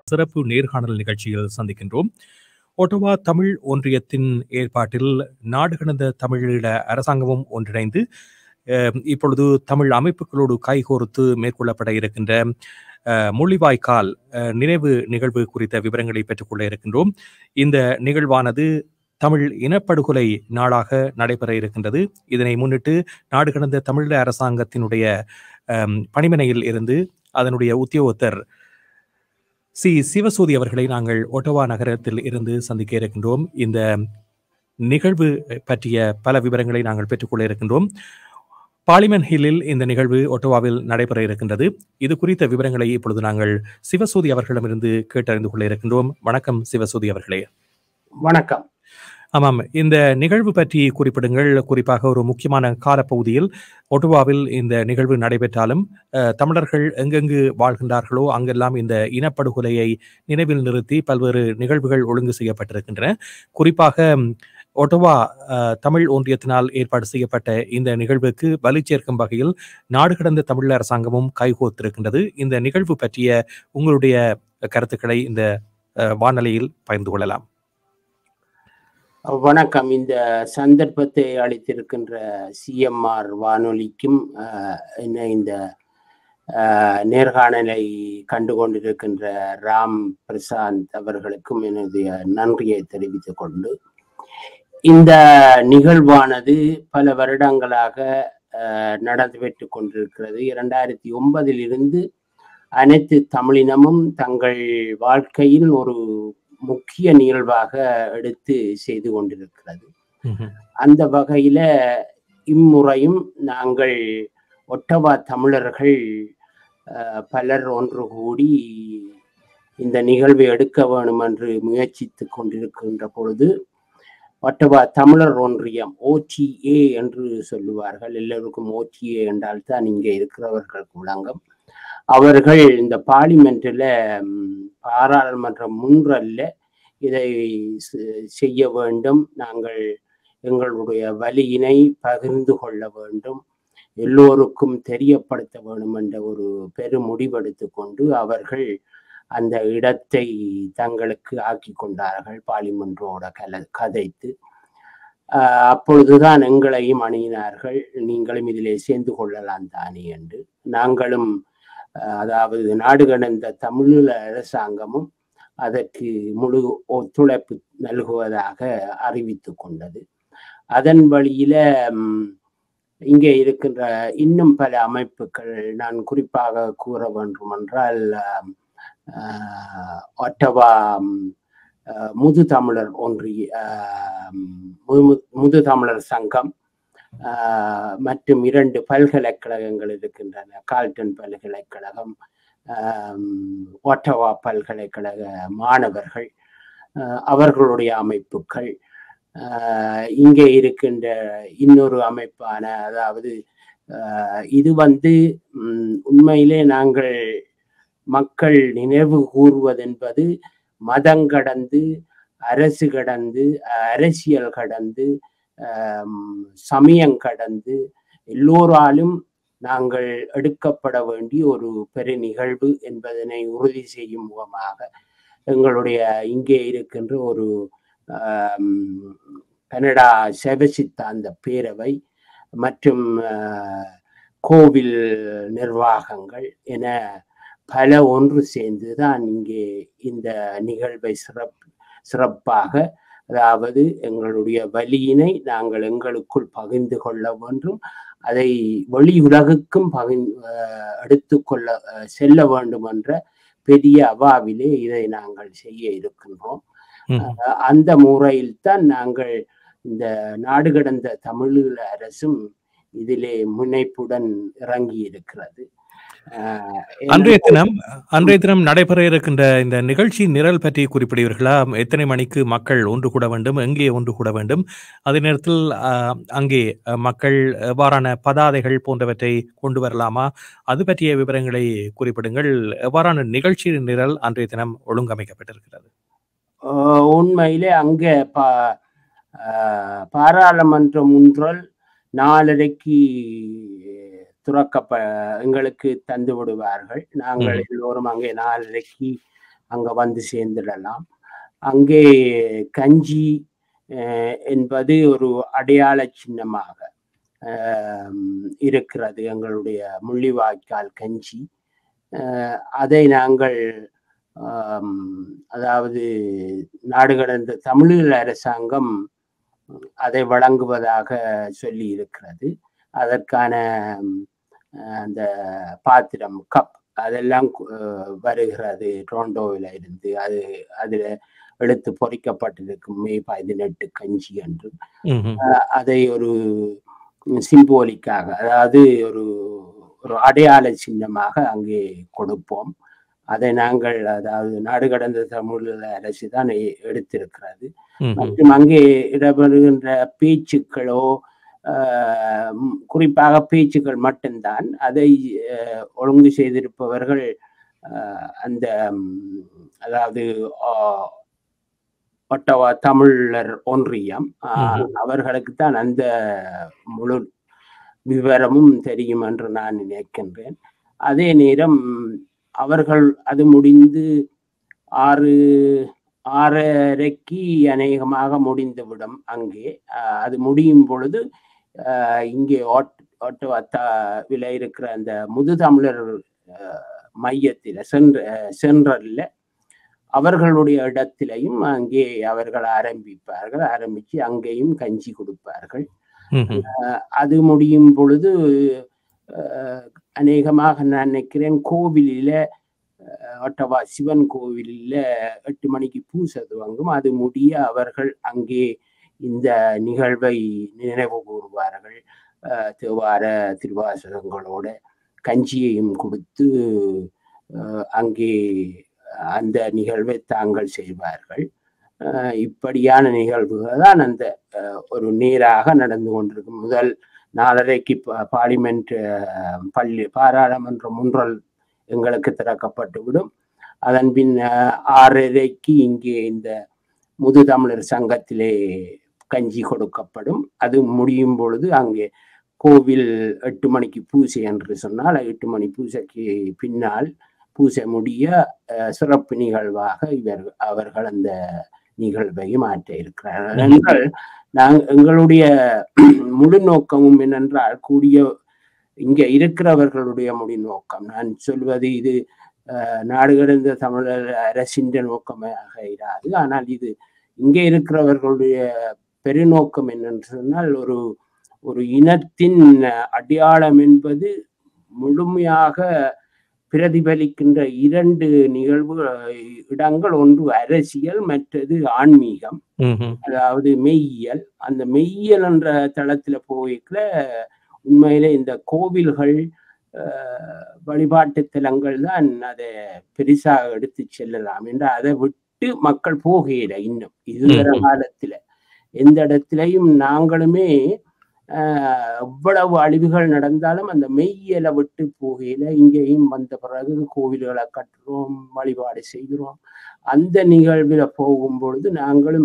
சிறப்பு நேர்காணல் நிகழ்ச்சியில் சந்திக்கின்றோம் ஒட்டவா தமிழ் ஒன்றியத்தின் ஏற்பாட்டில் நாடு கடந்த தமிழீழ அரசாங்கமும் ஒன்றிணைந்து அஹ், இப்பொழுது தமிழ் அமைப்புகளோடு கைகோர்த்து மேற்கொள்ளப்பட இருக்கின்ற அஹ், முள்ளிவாய்க்கால் அஹ், நினைவு நிகழ்வு குறித்த விவரங்களை பெற்றுக்கொள்ள இருக்கின்றோம் இந்த நிகழ்வானது தமிழ் இனப்படுகொலை நாளாக நடைபெற இருக்கின்றது இதனை முன்னிட்டு நாடு கடந்த தமிழீழ அரசாங்கத்தினுடைய அம், பணிமனையில் இருந்து அதனுடைய உத்தியோகத்தர் சி சிவசூதி அவர்களை நாங்கள் ஒட்டவா நகரத்தில் இருந்து சந்திக்க இருக்கின்றோம் இந்த நிகழ்வு பற்றிய பல விவரங்களை நாங்கள் பெற்றுக்கொள்ள இருக்கின்றோம் பார்லிமெண்ட் ஹில்லில் இந்த நிகழ்வு ஒட்டோவாவில் நடைபெற இருக்கின்றது இது குறித்த விவரங்களை இப்பொழுது நாங்கள் சிவசூதி அவர்களிடமிருந்து கேட்டறிந்து கொள்ள இருக்கின்றோம் வணக்கம் சிவசூதி அவர்களே வணக்கம் ஆமாம் இந்த நிகழ்வு பற்றி குறிப்பிடுங்கள் குறிப்பாக ஒரு முக்கியமான காலப்பகுதியில் ஒட்டுவாவில் இந்த நிகழ்வு நடைபெற்றாலும் அஹ், தமிழர்கள் எங்கெங்கு வாழ்கின்றார்களோ அங்கெல்லாம் இந்த இனப்படுகொலையை நினைவில் நிறுத்தி பல்வேறு நிகழ்வுகள் ஒழுங்கு செய்யப்பட்டிருக்கின்றன குறிப்பாக ம், ஒட்டோவா அஹ், தமிழ் ஒன்றியத்தினால் ஏற்பாடு செய்யப்பட்ட இந்த நிகழ்வுக்கு வலி சேர்க்கும் வகையில் நாடு கடந்த தமிழ் அரசாங்கமும் கைகோர்த்திருக்கின்றது இந்த நிகழ்வு பற்றிய உங்களுடைய கருத்துக்களை இந்த அஹ், வானொலியில் பகிர்ந்து கொள்ளலாம் வணக்கம் இந்த சந்தர்ப்பத்தை அளித்திருக்கின்ற சிஎம்ஆர் வானொலிக்கும் அஹ், என்ன இந்த அஹ், நேர்காணலை கண்டு கொண்டிருக்கின்ற ராம் பிரசாந்த் அவர்களுக்கும் என்னுடைய நன்றியை தெரிவித்துக் கொண்டு இந்த நிகழ்வானது பல வருடங்களாக அஹ், நடந்துபெற்று கொண்டிருக்கிறது இரண்டாயிரத்தி ஒன்பதில் இருந்து அனைத்து தமிழினமும் தங்கள் வாழ்க்கையில் ஒரு முக்கிய நிகழ்வாக எடுத்து செய்து கொண்டிருக்கிறது ம்ஹும். அந்த வகையில இம்முறையும் நாங்கள் ஒட்டவா தமிழர்கள் அஹ், பலர் ஒன்று கூடி இந்த நிகழ்வை எடுக்க வேண்டும் என்று முயற்சித்து கொண்டிருக்கின்ற பொழுது ஒட்டவா தமிழர் ஒன்றியம் ஓடிஏ என்று சொல்லுவார்கள் எல்லோருக்கும் ஓடிஏ என்றால் தான் இங்கே இருக்கிறவர்களுக்கு விளங்கும் அவர்கள் இந்த பார்லிமெண்ட்டில் பாராளுமன்ற முன்றல்ல இதை செ- செய்ய வேண்டும் நாங்கள் எங்களுடைய வலியினை பகிர்ந்து கொள்ள வேண்டும் எல்லோருக்கும் தெரியப்படுத்த வேண்டும் என்ற ஒரு பெரு முடிவெடுத்து கொண்டு அவர்கள் அந்த இடத்தை தங்களுக்கு ஆக்கி கொண்டார்கள் பார்லிமென்றோட கல கதைத்து ஆஹ் அப்பொழுதுதான் எங்களையும் அணுகினார்கள் நீங்களும் இதிலே சேர்ந்து கொள்ளலாம் தானே என்று நாங்களும் ஆஹ் அதாவது நாடு கடந்த தமிழீழ அரசாங்கமும் அதற்கு முழு ஒத்துழைப்பு நல்குவதாக அறிவித்து கொண்டது அதன் வழியில ம், இங்கே இருக்கின்ற இன்னும் பல அமைப்புகள் நான் குறிப்பாக கூற வேண்டும் என்றால் ஆம், ஆஹ், ஒட்டவா ம், ஆஹ், முது தமிழர் ஒன்றிய ஆம், முது- முது தமிழர் சங்கம் ஆஹ், மற்றும் இரண்டு பல்கலைக்கழகங்கள் இருக்கின்றன கால்டன் பல்கலைக்கழகம் ஆம், ஒட்டவா பல்கலைக்கழக மாணவர்கள் ஆஹ், அவர்களுடைய அமைப்புகள் ஆஹ், இங்கே இருக்கின்ற இன்னொரு அமைப்பான அதாவது ஆஹ், இது வந்து ம், உண்மையிலே நாங்கள் மக்கள் நினைவு கூறுவதென்பது மதம் கடந்து அரசு கடந்து அஹ், அரசியல் கடந்து ஆம், சமயம் கடந்து எல்லோராலும் நாங்கள் எடுக்கப்பட வேண்டிய ஒரு பெரு நிகழ்வு என்பதனை உறுதி செய்யும் முகமாக எங்களுடைய இங்கே இருக்கின்ற ஒரு ஆம், கனடா சிவசித்தாந்த பேரவை மற்றும் ஆஹ், கோவில் நிர்வாகங்கள் என பல ஒன்று சேர்ந்து தான் இங்கே இந்த நிகழ்வை சிறப்பு சிறப்பாக அதாவது எங்களுடைய வலியினை நாங்கள் எங்களுக்குள் பகிர்ந்து கொள்ள வேண்டும் அதை வெளி உலகுக்கும் பகிர் ஆஹ் எடுத்துக்கொள்ள ஆஹ் செல்ல வேண்டும் என்ற பெரிய அவாவிலே இதை நாங்கள் செய்ய இருக்கின்றோம் ம். ஆஹ் அந்த முறையில் தான் நாங்கள் இந்த நாடு கடந்த தமிழீழ அரசும் இதிலே முனைப்புடன் இறங்கி இருக்கிறது ஆஹ் அன்றைய தினம் அன்றைய தினம் நடைபெற இருக்கின்ற இந்த நிகழ்ச்சி நிரல் பற்றி குறிப்பிடுவீர்களா எத்தனை மணிக்கு மக்கள் ஒன்று கூட வேண்டும் எங்கே ஒன்று கூட வேண்டும் அதே நேரத்தில் ஆஹ், அங்கே அஹ், மக்கள் எவ்வாறான பதாதைகள் போன்றவற்றை கொண்டு வரலாமா அது பற்றிய விவரங்களை குறிப்பிடுங்கள் எவ்வாறான நிகழ்ச்சி நிரல் அன்றைய தினம் ஒழுங்கமைக்கப்பட்டிருக்கிறது ஆஹ் உண்மையிலே அங்க பா ஆஹ் பாராளுமன்றம் ஒன்றல் நாலரைக்கு துறக்கப்ப எங்களுக்கு தந்து விடுவார்கள் நாங்கள் ம். எல்லோரும் அங்கே நாலரைக்கு அங்க வந்து சேர்ந்துடலாம் அங்கே கஞ்சி அஹ், என்பது ஒரு அடையாள சின்னமாக ஆம், இருக்கிறது எங்களுடைய முள்ளிவாய்க்கால் கஞ்சி அஹ், அதை நாங்கள் ஆம், அதாவது நாடு கடந்த தமிழீழ அரசாங்கம் அதை வழங்குவதாக சொல்லி இருக்கிறது அதற்கான ம், அஹ், அந்த பாத்திரம் கப் அதெல்லாம் கு- அஹ், வருகிறது டொரண்டோவில் இருந்து அது அதில் எடுத்து பொறிக்கப்பட்டிருக்கும் மே பதினெட்டு கஞ்சி என்று ம்ஹும். அதை ஒரு சிம்போலிக்காக அதாவது ஒரு ஒரு அடையாள சின்னமாக அங்கே கொடுப்போம் அதை நாங்கள் அதாவது நாடு கடந்த தமிழ் அரசு தான் எ- எடுத்திருக்கிறது ம்ஹும். மற்றும் அங்கே இடம்பெறுகின்ற பேச்சுக்களோ ஆஹ், ம், குறிப்பாக பேச்சுக்கள் மட்டும்தான் அதை ஆஹ், ஒழுங்கு செய்திருப்பவர்கள் ஆஹ், அந்த ம், அதாவது ஆஹ், ஒட்டவா தமிழர் ஒன்றியம் ஆஹ், அவர்களுக்கு தான் அந்த முழு விவரமும் தெரியும் என்று நான் நினைக்கின்றேன் அதே நேரம் அவர்கள் அது முடிந்து ஆறு ஆறரைக்கு அநேகமாக முடிந்துவிடும் அங்கே ஆஹ் அது முடியும் பொழுது ஆஹ் இங்கே ஓட் ஓட்டவாத்தாவில் இருக்கிற அந்த முதுதமிழர் ஆஹ் மையத்தில் சென்ற சென்ட்ரல்ல அவர்களுடைய இடத்திலையும் அங்கே அவர்கள் ஆரம்பிப்பார்கள் ஆரம்பித்து அங்கேயும் கஞ்சி கொடுப்பார்கள் ம்ஹும். அது முடியும் பொழுது அஹ், அநேகமாக நான் நினைக்கிறேன் கோவிலில் ஒட்டவா சிவன் கோவிலில் எட்டு மணிக்கு பூசை துவங்கும் அது முடிய அவர்கள் அங்கே இந்த நிகழ்வை நினைவு கூறுவார்கள் அஹ், தேவார திருவாசகங்களோட கஞ்சியையும் கொடுத்து அஹ், அங்கே அந்த நிகழ்வை தாங்கள் செய்வார்கள் அஹ், இப்படியான நிகழ்வுகள் தான் அந்த அஹ், ஒரு நேராக நடந்து கொண்டிருக்கும் முதல் நாலரைக்கு பா- பார்லிமெண்ட் அஹ், பள்ளி பாராளுமன்ற முன்றல் எங்களுக்கு திறக்கப்பட்டு விடும் அதன் பின் அஹ், ஆறரைக்கு இங்கே இந்த முது தமிழர் சங்கத்திலே கஞ்சி கொடுக்கப்படும் அது முடியும் பொழுது அங்கே கோவில் எட்டு மணிக்கு பூசை என்று சொன்னால் எட்டு மணி பூசைக்கு பின்னால் பூசை முடிய அஹ், சிறப்பு நிகழ்வாக இவர் அவர்கள் அந்த நிகழ்வையும் மாற்ற இருக்கிறார்கள் என்றால் நாங்கள் எங்களுடைய முழு நோக்கமும் என்னென்றால் கூடிய இங்க இருக்கிறவர்களுடைய முடி நோக்கம் நான் சொல்வது இது அஹ், நாடு கடந்த தமிழர் அரசின் நோக்கமாக இராது ஆனால் இது இங்கே இருக்கிறவர்களுடைய பெருநோக்கம் என்னென்று சொன்னால் ஒரு ஒரு இனத்தின் அடையாளம் என்பது முழுமையாக பிரதிபலிக்கின்ற இரண்டு நிகழ்வு இடங்கள் ஒன்று அரசியல் மற்றது ஆன்மீகம் ம்ஹும். அதாவது மெய்யியல் அந்த மெய்யியல் என்ற தளத்துல போய்க்கல உண்மையிலே இந்த கோவில்கள் அஹ், வழிபாட்டு தலங்கள் தான் அதை பெருசாக எடுத்து செல்லலாம் என்று அதை விட்டு மக்கள் போகையில இன்னும் இதுவரை ம்ஹும். காலத்துல எந்த இடத்திலையும் நாங்களுமே ஆஹ், எவ்வளவு அழிவுகள் நடந்தாலும் அந்த மெய்யியலை விட்டு போகையில இங்கேயும் வந்த பிறகு கோவில்களை கட்டுறோம் வழிபாடு செய்கிறோம் அந்த நிகழ்வில் போகும் பொழுது நாங்களும்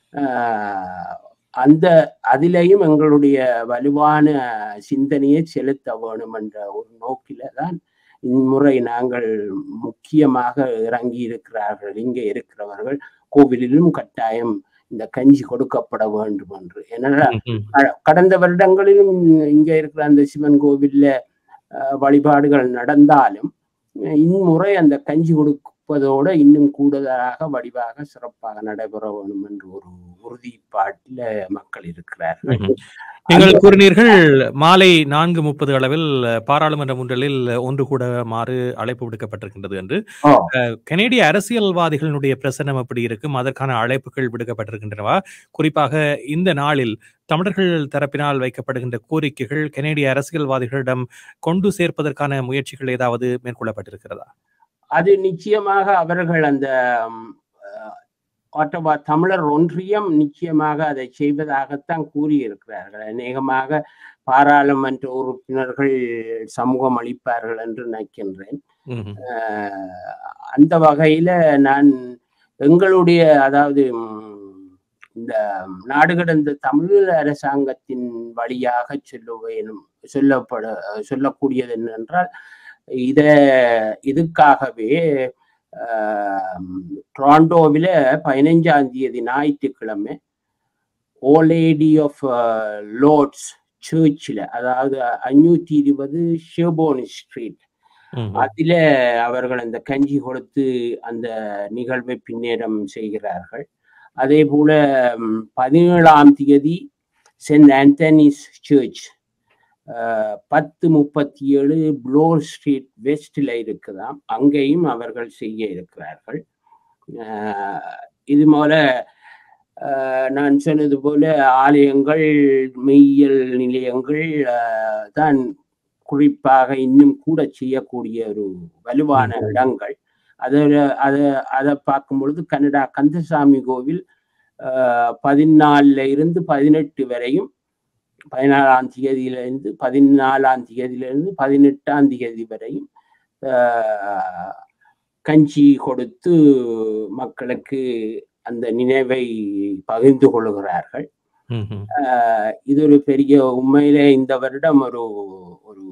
ஆஹ், அந்த அதிலேயும் எங்களுடைய வலுவான சிந்தனையை செலுத்த வேணும் என்ற ஒரு நோக்கில தான் இம்முறை நாங்கள் முக்கியமாக இறங்கி இருக்கிறார்கள் இங்கே இருக்கிறவர்கள் கோவிலிலும் கட்டாயம் இந்த கஞ்சி கொடுக்கப்பட வேண்டும் என்று ஏன்னா ம்ஹும். க- கடந்த வருடங்களிலும் இங்க இருக்கிற அந்த சிவன் கோவில்ல அஹ், வழிபாடுகள் நடந்தாலும் அஹ், இம்முறை அந்த கஞ்சி கொடுப்பதோட இன்னும் கூடுதலாக வடிவாக சிறப்பாக நடைபெற வேண்டும் என்று ஒரு உறுதிப்பாட்டில் மக்கள் இருக்கிறார்கள் ம்ஹும். நீங்கள் கூறினீர்கள் மாலை நான்கு முப்பது அளவில் பாராளுமன்ற முன்றலில் ஒன்று கூடமாறு அழைப்பு விடுக்கப்பட்டிருக்கின்றது என்று ஓ, கனேடிய அரசியல்வாதிகளினுடைய பிரசனம் எப்படி இருக்கும் அதற்கான அழைப்புகள் விடுக்கப்பட்டிருக்கின்றனவா குறிப்பாக இந்த நாளில் தமிழர்கள் தரப்பினால் வைக்கப்படுகின்ற கோரிக்கைகள் கனேடிய அரசியல்வாதிகளிடம் கொண்டு சேர்ப்பதற்கான முயற்சிகள் ஏதாவது மேற்கொள்ளப்பட்டிருக்கிறதா அது நிச்சயமாக அவர்கள் அந்த ம், அஹ், ஆட்டோபா தமிழர் ஒன்றியம் நிச்சயமாக அதை செய்வதாகத்தான் கூறியிருக்கிறார்கள் அநேகமாக பாராளுமன்ற உறுப்பினர்கள் சமூகம் அளிப்பார்கள் என்று நினைக்கின்றேன் ம்ஹும். அஹ், அந்த வகையில நான் எங்களுடைய அதாவது ம், இந்த நாடு கடந்த தமிழ் அரசாங்கத்தின் வழியாக சொல்லுவேனும் சொல்லப்பட சொல்லக்கூடியது என்னென்றால் இத இதுக்காகவே டொராண்டோவில் பதினைஞ்சாம் தேதி ஞாயிற்றுக்கிழமை ஓலேடி ஆஃப் லோட்ஸ் சர்ச்சில் அதாவது அஞ்சூற்றி இருபது ஷேபோன் ஸ்ட்ரீட் அதில அவர்கள் அந்த கஞ்சி கொடுத்து அந்த நிகழ்வை பின்னேறம் செய்கிறார்கள் அதே போல பதினேழாம் தேதி சென்ட் ஆண்டனிஸ் சர்ச் பத்து முப்பத்தி ஏழு ப்ளோர் ஸ்ட்ரீட் வெஸ்டில் இருக்குதாம் அங்கேயும் அவர்கள் செய்ய இருக்கிறார்கள் இது போல நான் சொன்னது போல ஆலயங்கள் மெய்யல் நிலையங்கள் தான் குறிப்பாக இன்னும் கூட செய்யக்கூடிய ஒரு வலுவான இடங்கள் அதில் அதை அதை பார்க்கும் பொழுது கனடா கந்தசாமி கோவில் பதினாலுல இருந்து பதினெட்டு வரையும் பதினாலாம் தேதியிலிருந்து பதினாலாம் தேதியிலிருந்து பதினெட்டாம் தேதி வரையும் கஞ்சி கொடுத்து மக்களுக்கு அந்த நினைவை பகிர்ந்து கொள்கிறார்கள் இது ஒரு பெரிய உண்மையிலே இந்த வருடம் ஒரு ஒரு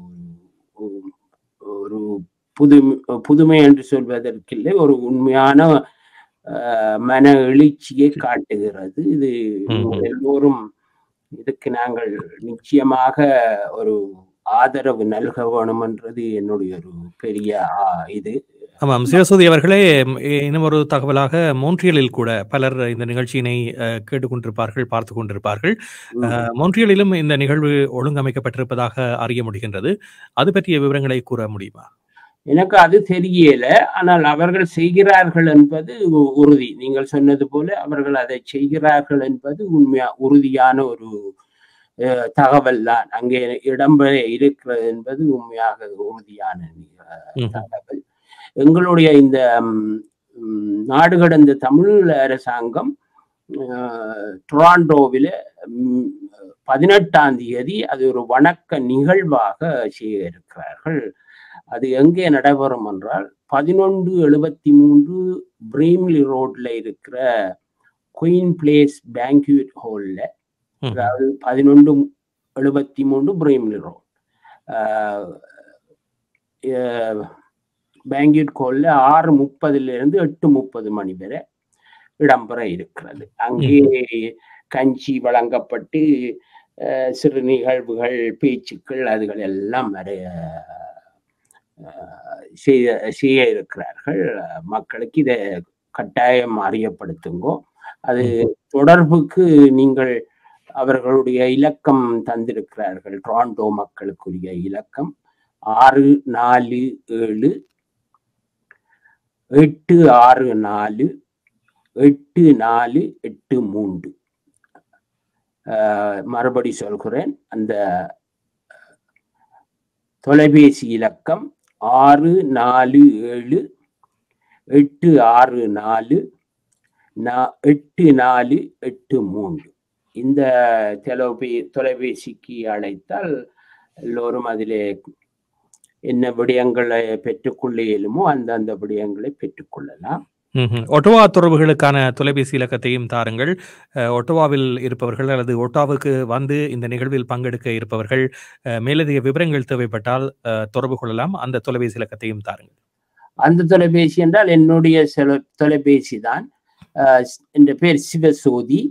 ஒரு புதுமை புதுமை என்று சொல்வதற்கில்லை ஒரு உண்மையான மன எழுச்சியை காட்டுகிறது இது எல்லோரும் இதுக்கு நாங்கள் நிச்சயமாக ஒரு ஆதரவு நல்க வேணும் என்றது என்னுடைய ஒரு பெரிய இது ஆமாம் சிவசூதி அவர்களே இன்னும் ஒரு தகவலாக மோன்ட்ரியலில் கூட பலர் இந்த நிகழ்ச்சியினை கேட்டுக்கொண்டிருப்பார்கள் பார்த்து கொண்டிருப்பார்கள் மோன்ட்ரியலிலும் இந்த நிகழ்வு ஒழுங்கமைக்கப்பட்டிருப்பதாக அறிய முடிகின்றது அது பற்றிய விவரங்களை கூற முடியுமா எனக்கு அது தெரியல ஆனால் அவர்கள் செய்கிறார்கள் என்பது உறுதி நீங்கள் சொன்னது போல அவர்கள் அதை செய்கிறார்கள் என்பது உண்மையா உறுதியான ஒரு தகவல் தான் அங்கே இடம்பெற இருக்கிறது என்பது உண்மையாக உறுதியான தகவல் எங்களுடைய இந்த நாடு கடந்த தமிழ் அரசாங்கம் டொராண்டோவில் பதினெட்டாம் தேதி அது ஒரு வணக்க நிகழ்வாக செய்ய இருக்கிறார்கள் அது எங்கே நடைபெறும் என்றால் பதினொன்று எழுபத்தி மூன்று பிரீம்லி ரோட்ல இருக்கிற குயின் பிளேஸ் பேங்க்யூட் ஹால்ல அதாவது பதினொன்று எழுபத்தி மூன்று பிரீம்லி ரோட் பேங்க்யூட் ஹால்ல ஆறு முப்பதுல இருந்து எட்டு முப்பது மணி வரை இடம்பெற இருக்கிறது அங்கே கஞ்சி வழங்கப்பட்டு சிறு நிகழ்வுகள் பேச்சுக்கள் அதுகள் எல்லாம் நிறைய செய்ய செய்ய இருக்கிறார்கள் மக்களுக்கு இதை கட்டாயம் அறியப்படுத்துங்கோ அது தொடர்புக்கு நீங்கள் அவர்களுடைய இலக்கம் தந்திருக்கிறார்கள் டொராண்டோ மக்களுக்குரிய இலக்கம் ஆறு நாலு ஏழு எட்டு ஆறு நாலு எட்டு நாலு எட்டு மூன்று மறுபடி சொல்கிறேன் அந்த தொலைபேசி இலக்கம் ஆறு நாலு ஏழு எட்டு ஆறு நாலு எட்டு நாலு எட்டு மூன்று இந்த தொலைபே தொலைபேசிக்கு அழைத்தால் எல்லோரும் அதிலே என்ன விடயங்களை பெற்றுக்கொள்ள இயலுமோ அந்தந்த விடயங்களை பெற்றுக்கொள்ளலாம் ஒட்டோவா தொடர்புகளுக்கான தொலைபேசி இலக்கத்தையும் தாருங்கள் ஒட்டோவாவில் இருப்பவர்கள் அல்லது ஒட்டாவுக்கு வந்து இந்த நிகழ்வில் பங்கெடுக்க இருப்பவர்கள் மேலதிக விவரங்கள் தேவைப்பட்டால் தொடர்பு கொள்ளலாம் அந்த தொலைபேசி இலக்கத்தையும் தாருங்கள் அந்த தொலைபேசி என்றால் என்னுடைய தொலைபேசி தான் என்ற பேர் சிவசோதி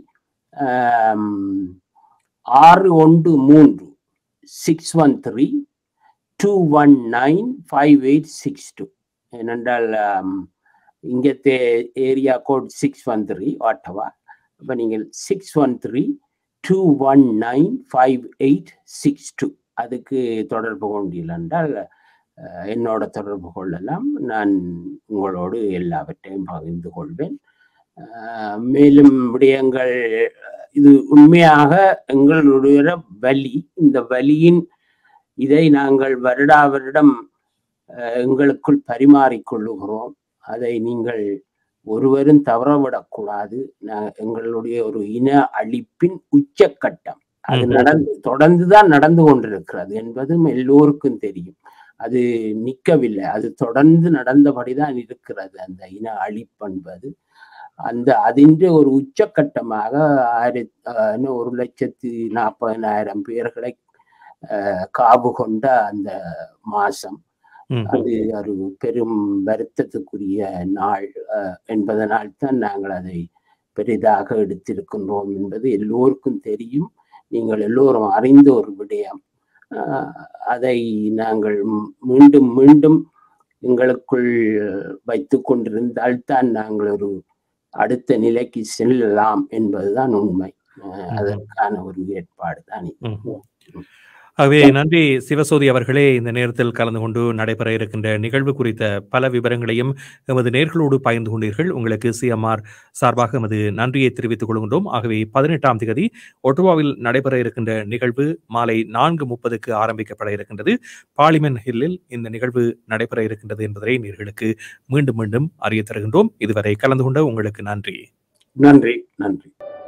ஆறு ஒன்று மூன்று six one three two one nine five eight six two ஏனென்றால் இங்கത്തെ area code six one three Ottawa அப்போ நீங்கள் six one three two one nine five eight six two அதுக்கு தொடர்பு கொண்டீர்கள் என்றால் என்னோட தொடர்பு கொள்ளலாம் நான் உங்களோடு எல்லாவற்றையும் பகிர்ந்து கொள்வேன் மேலும் விடயங்கள் இது உண்மையாக எங்களுடைய வலி இந்த வலியின் இதை நாங்கள் வருடா வருடம் எங்களுக்குள் பரிமாறிக்கொள்ளுகிறோம் அதை நீங்கள் ஒருவரும் தவறவிடக்கூடாது எங்களுடைய ஒரு இன அழிப்பின் உச்சக்கட்டம் அது நடந்து தொடர்ந்துதான் நடந்து கொண்டிருக்கிறது என்பதும் எல்லோருக்கும் தெரியும் அது நிற்கவில்லை அது தொடர்ந்து நடந்தபடிதான் இருக்கிறது அந்த இன அழிப்பு என்பது அந்த அதிൻ്റെ ஒரு உச்சக்கட்டமாக ஆயிரத்தி ஒரு லட்சத்தி நாற்பதினாயிரம் பேர்களை காவு கொண்ட அந்த மாசம் ம். அது ஒரு பெரும் வருத்தத்துக்குரிய நாள் அஹ், என்பதனால் தான் நாங்கள் அதை பெரிதாக எடுத்திருக்கின்றோம் என்பது எல்லோருக்கும் தெரியும் நீங்கள் எல்லோரும் அறிந்த ஒரு விடயம் அஹ், அதை நாங்கள் மீ- மீண்டும் மீண்டும் எங்களுக்குள் வைத்து கொண்டிருந்தால் தான் நாங்கள் ஒரு அடுத்த நிலைக்கு செல்லலாம் என்பதுதான் உண்மை அஹ், அதற்கான ஒரு ஏற்பாடு தான் இது. ம். ஆகவே நன்றி சிவசோதி அவர்களே இந்த நேரத்தில் கலந்து கொண்டு நடைபெற இருக்கின்ற நிகழ்வு குறித்த பல விவரங்களையும் எமது நேர்களோடு பகிர்ந்து கொண்டீர்கள் உங்களுக்கு சிஎம்ஆர் சார்பாக எமது நன்றியை தெரிவித்துக் கொள்கின்றோம் ஆகவே பதினெட்டாம் தேதி ஒட்டுவாவில் நடைபெற இருக்கின்ற நிகழ்வு மாலை நான்கு முப்பதுக்கு ஆரம்பிக்கப்பட இருக்கின்றது பார்லிமெண்ட் ஹில்லில் இந்த நிகழ்வு நடைபெற இருக்கின்றது என்பதை நேர்களுக்கு மீண்டும் மீண்டும் அறிய தருகின்றோம் இதுவரை கலந்து கொண்ட உங்களுக்கு நன்றி நன்றி நன்றி